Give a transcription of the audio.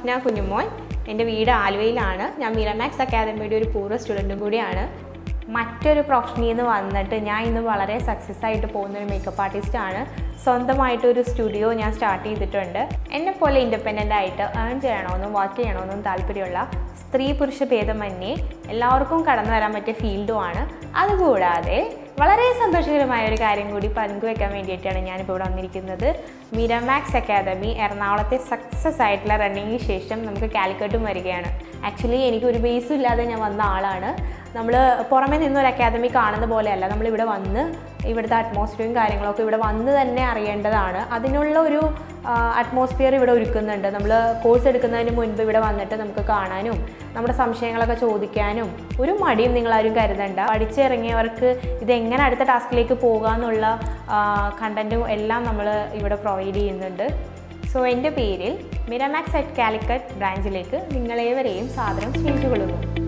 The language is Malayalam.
അഫ്ന കുഞ്ഞുമോൻ എൻ്റെ വീട് ആലുവയിലാണ് ഞാൻ മിറമാക്സ് അക്കാദമിയുടെ ഒരു പൂർവ്വ സ്റ്റുഡൻറ്റും കൂടിയാണ് മറ്റൊരു പ്രൊഫഷനിൽ നിന്ന് വന്നിട്ട് ഞാൻ ഇന്ന് വളരെ സക്സസ് ആയിട്ട് പോകുന്ന ഒരു മേക്കപ്പ് ആർട്ടിസ്റ്റ് ആണ് സ്വന്തമായിട്ട് ഒരു സ്റ്റുഡിയോ ഞാൻ സ്റ്റാർട്ട് ചെയ്തിട്ടുണ്ട് എന്നെ പോലെ ഇൻഡിപെൻഡൻ്റ് ആയിട്ട് ഏൺ ചെയ്യണമെന്നും വർക്ക് ചെയ്യണമെന്നും താല്പര്യമുള്ള സ്ത്രീ പുരുഷ ഭേദമന്യേ എല്ലാവർക്കും കടന്നു വരാൻ പറ്റിയ ഫീൽഡുമാണ് അതുകൂടാതെ വളരെ സന്തോഷകരമായ ഒരു കാര്യം കൂടി പങ്കുവെക്കാൻ വേണ്ടിയിട്ടാണ് ഞാനിപ്പോൾ ഇവിടെ വന്നിരിക്കുന്നത് മിരമാക്സ് അക്കാദമി എറണാകുളത്തെ സക്സസ് ആയിട്ടുള്ള റണ്ണിങ്ങിന് ശേഷം നമുക്ക് കാലിക്കട്ടും വരികയാണ് ആക്ച്വലി എനിക്ക് ഒരു ബേസും ഇല്ലാതെ ഞാൻ വന്ന ആളാണ് നമ്മൾ പുറമേ നിന്നൊരു അക്കാദമി കാണുന്ന പോലെയല്ല നമ്മളിവിടെ വന്ന് ഇവിടുത്തെ അറ്റ്മോസ്ഫിയറും കാര്യങ്ങളൊക്കെ ഇവിടെ വന്ന് തന്നെ അറിയേണ്ടതാണ് അതിനുള്ള ഒരു അറ്റ്മോസ്ഫിയർ ഇവിടെ ഒരുക്കുന്നുണ്ട് നമ്മൾ കോഴ്സ് എടുക്കുന്നതിന് മുൻപ് ഇവിടെ വന്നിട്ട് നമുക്ക് കാണാനും നമ്മുടെ സംശയങ്ങളൊക്കെ ചോദിക്കാനും ഒരു മടിയും നിങ്ങളാരും കരുതണ്ട പഠിച്ചിറങ്ങിയവർക്ക് ഇതെങ്ങനെ അടുത്ത ടാസ്കിലേക്ക് പോകാമെന്നുള്ള കണ്ടൻറ്റും എല്ലാം നമ്മൾ ഇവിടെ പ്രൊവൈഡ് ചെയ്യുന്നുണ്ട് സോ എൻ്റെ പേരിൽ മിരമാക്സ് അറ്റ് കാലിക്കറ്റ് ബ്രാഞ്ചിലേക്ക് നിങ്ങളേവരെയും സാദരം ക്ഷണിച്ചുകൊള്ളുന്നു